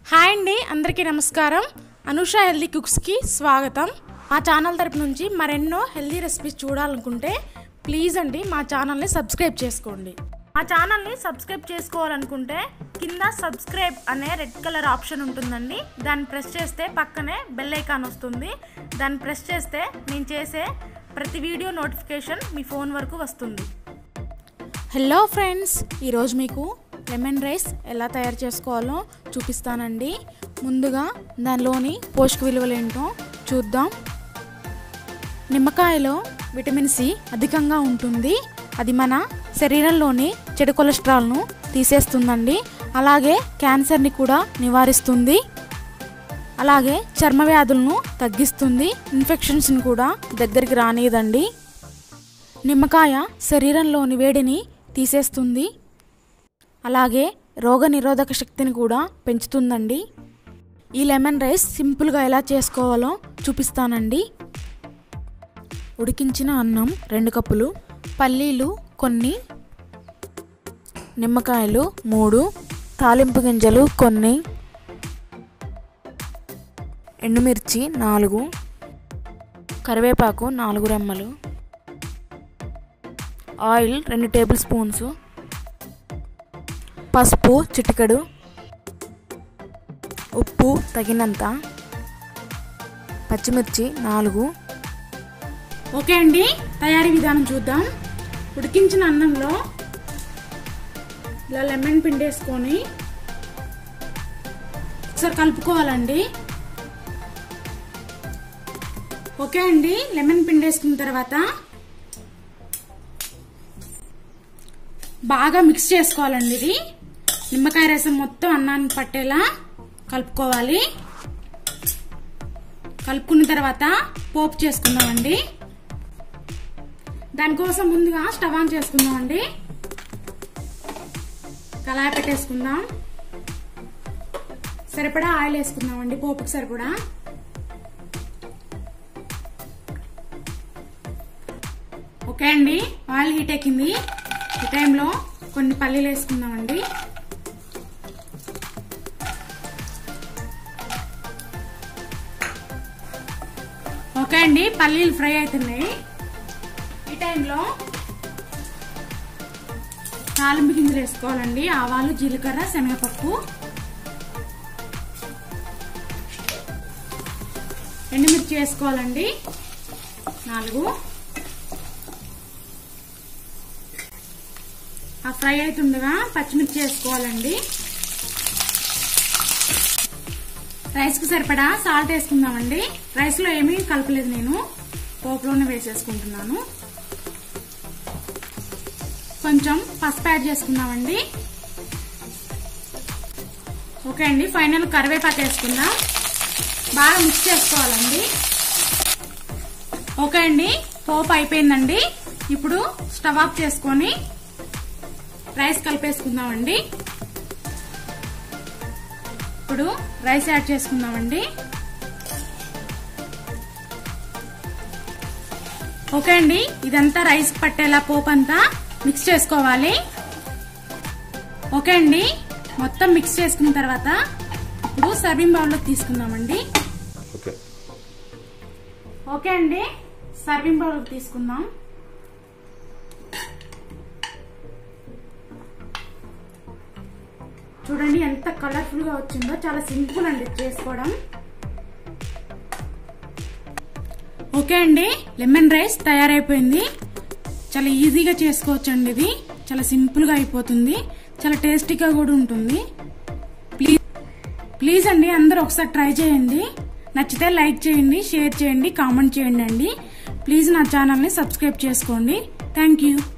hi అండి అందరికీ నమస్కారం అనుష హెల్దీ కుక్స్కి స్వాగతం మా ఛానల్ తరపు నుంచి మరెన్నో హెల్దీ రెసిపీస్ చూడాలనుకుంటే ప్లీజ్ అండి మా ఛానల్ని సబ్స్క్రైబ్ చేసుకోండి మా ఛానల్ని సబ్స్క్రైబ్ చేసుకోవాలనుకుంటే కింద సబ్స్క్రైబ్ అనే రెడ్ కలర్ ఆప్షన్ ఉంటుందండి దాన్ని ప్రెస్ చేస్తే పక్కనే బెల్ ఐకాన్ వస్తుంది దాన్ని ప్రెస్ చేస్తే నేను చేసే ప్రతి వీడియో నోటిఫికేషన్ మీ ఫోన్ వరకు వస్తుంది హలో ఫ్రెండ్స్ ఈరోజు మీకు లెమన్ రైస్ ఎలా తయారు చేసుకోవాలో చూపిస్తానండి ముందుగా దానిలోని పోషక విలువలు ఏంటో చూద్దాం నిమ్మకాయలో విటమిన్ సి అధికంగా ఉంటుంది అది మన శరీరంలోని చెడు కొలెస్ట్రాల్ను తీసేస్తుందండి అలాగే క్యాన్సర్ని కూడా నివారిస్తుంది అలాగే చర్మ వ్యాధులను తగ్గిస్తుంది ఇన్ఫెక్షన్స్ని కూడా దగ్గరికి రానియదండి నిమ్మకాయ శరీరంలోని వేడిని తీసేస్తుంది అలాగే రోగ నిరోధక శక్తిని కూడా పెంచుతుందండి ఈ లెమన్ రైస్ సింపుల్గా ఎలా చేసుకోవాలో చూపిస్తానండి ఉడికించిన అన్నం రెండు కప్పులు పల్లీలు కొన్ని నిమ్మకాయలు మూడు తాలింపు గింజలు కొన్ని ఎండుమిర్చి నాలుగు కరివేపాకు నాలుగు రెమ్మలు ఆయిల్ రెండు టేబుల్ స్పూన్స్ పసుపు చిటికెడు ఉప్పు తగినంత పచ్చిమిర్చి నాలుగు ఓకే అండి తయారీ విధానం చూద్దాం ఉడికించిన అన్నంలో ఇలా లెమన్ పిండేసుకొని ఒకసారి కలుపుకోవాలండి ఓకే అండి లెమన్ పిండేసుకున్న తర్వాత బాగా మిక్స్ చేసుకోవాలండి ఇది నిమ్మకాయ రసం మొత్తం అన్నానికి పట్టేలా కలుపుకోవాలి కలుపుకున్న తర్వాత పోపు చేసుకుందామండి దానికోసం ముందుగా స్టవ్ ఆన్ చేసుకుందామండి కళాయి పెట్టేసుకుందాం సరిపడా ఆయిల్ వేసుకుందామండి పోపుకి సరిపడా ఓకే అండి ఆయిల్ హీట్ ఎక్కింది ఈ టైంలో కొన్ని పల్లీలు వేసుకుందామండి ఓకే అండి పల్లీలు ఫ్రై అవుతున్నాయి ఈ టైంలో తాలింపు గింజలు వేసుకోవాలండి ఆవాలు జీలకర్ర శనగపప్పు ఎండుమిర్చి వేసుకోవాలండి నాలుగు ఆ ఫ్రై అవుతుండగా పచ్చిమిర్చి వేసుకోవాలండి రైస్కి సరిపడా సాల్ట్ వేసుకుందామండి రైస్లో ఏమీ కలపలేదు నేను పోపులోనే వేసేసుకుంటున్నాను కొంచెం పసుపు యాడ్ చేసుకుందామండి ఓకే అండి ఫైనల్ కరివేపాకు వేసుకుందాం బాగా మిక్స్ చేసుకోవాలండి ఓకే అండి పోపు అయిపోయిందండి ఇప్పుడు స్టవ్ ఆఫ్ చేసుకొని రైస్ కలిపేసుకుందామండి ఇప్పుడు రైస్ యాడ్ చేసుకుందామండి ఓకే అండి ఇదంతా రైస్ పట్టేలా పోపు అంతా మిక్స్ చేసుకోవాలి ఓకే అండి మొత్తం మిక్స్ చేసుకున్న తర్వాత ఇప్పుడు సర్వింగ్ బౌల్లోకి తీసుకుందామండి ఓకే ఓకే అండి సర్వింగ్ బౌల్లోకి తీసుకుందాం చూడండి ఎంత కలర్ఫుల్ గా వచ్చిందో చాలా సింపుల్ అండి చేసుకోవడం ఓకే అండి లెమన్ రైస్ తయారైపోయింది చాలా ఈజీగా చేసుకోవచ్చు అండి ఇది చాలా సింపుల్ గా అయిపోతుంది చాలా టేస్టీగా కూడా ఉంటుంది ప్లీజ్ ప్లీజ్ అండి అందరూ ఒకసారి ట్రై చేయండి నచ్చితే లైక్ చేయండి షేర్ చేయండి కామెంట్ చేయండి అండి ప్లీజ్ నా ఛానల్ని సబ్స్క్రైబ్ చేసుకోండి థ్యాంక్ యూ